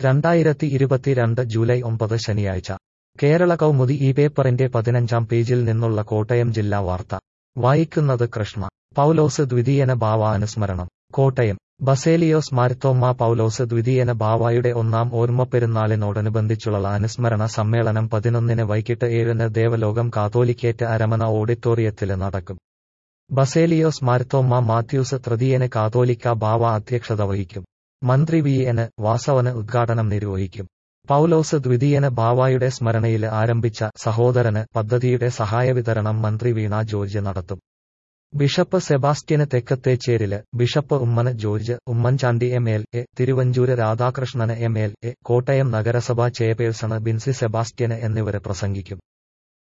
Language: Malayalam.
രണ്ടായിരത്തി ഇരുപത്തിരണ്ട് ജൂലൈ ഒമ്പത് ശനിയാഴ്ച കേരള കൗമുദി ഈ പേപ്പറിന്റെ പതിനഞ്ചാം പേജിൽ നിന്നുള്ള കോട്ടയം ജില്ലാ വാർത്ത വായിക്കുന്നത് കൃഷ്ണ പൗലോസ് ദ്വിതീയന ഭാവ അനുസ്മരണം കോട്ടയം ബസേലിയോസ് മാർത്തോമ്മ പൗലോസ് ദ്വിതീയന ഭാവായുടെ ഒന്നാം ഓർമ്മപ്പെരുന്നാളിനോടനുബന്ധിച്ചുള്ള അനുസ്മരണ സമ്മേളനം പതിനൊന്നിന് വൈകിട്ട് ഏഴിന് ദേവലോകം കാതോലിക്കേറ്റ് അരമന ഓഡിറ്റോറിയത്തില് നടക്കും ബസേലിയോസ് മാർത്തോമ്മ മാത്യൂസ് തൃതീയന് കാതോലിക്ക ഭാവ അധ്യക്ഷത വഹിക്കും മന്ത്രി വി എന് വാസവന് ഉദ്ഘാടനം നിർവഹിക്കും പൗലോസ് ദ്വിതീയന ഭാവായുടെ സ്മരണയില് ആരംഭിച്ച സഹോദരന് പദ്ധതിയുടെ സഹായവിതരണം മന്ത്രി വീണ ജോർജ് നടത്തും bishop Sebastian തെക്കത്തേച്ചേരില് bishop Oommen George Oommen Chandy M L A Thiruvanchoor Radhakrishnan M L A Kottayam നഗരസഭാ ചെയർപേഴ്സണ് ബിൻസി സെബാസ്റ്റ്യന് എന്നിവര് പ്രസംഗിക്കും